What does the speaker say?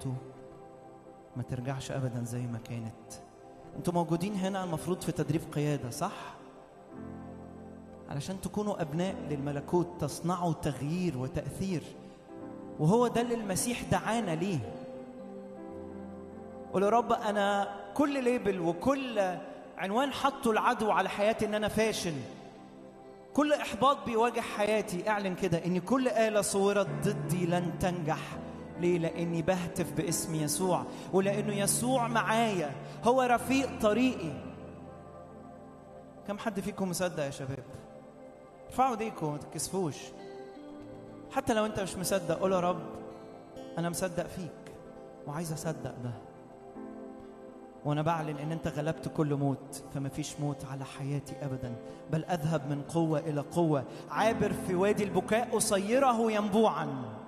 حياته ما ترجعش ابدا زي ما كانت انتوا موجودين هنا المفروض في تدريب قياده صح علشان تكونوا ابناء للملكوت تصنعوا تغيير وتاثير وهو ده اللي المسيح دعانا ليه قول يا رب انا كل ليبل وكل عنوان حطه العدو على حياتي ان انا فاشل كل احباط بيواجه حياتي اعلن كده ان كل اله صورت ضدي لن تنجح ليه لاني بهتف باسم يسوع ولانه يسوع معايا هو رفيق طريقي كم حد فيكم مصدق يا شباب ارفعوا ايديكم ما تتكسفوش حتى لو انت مش مصدق قول يا رب انا مصدق فيك وعايز اصدق ده وانا بعلن ان انت غلبت كل موت فما فيش موت على حياتي ابدا بل اذهب من قوه الى قوه عابر في وادي البكاء اصيره ينبوعا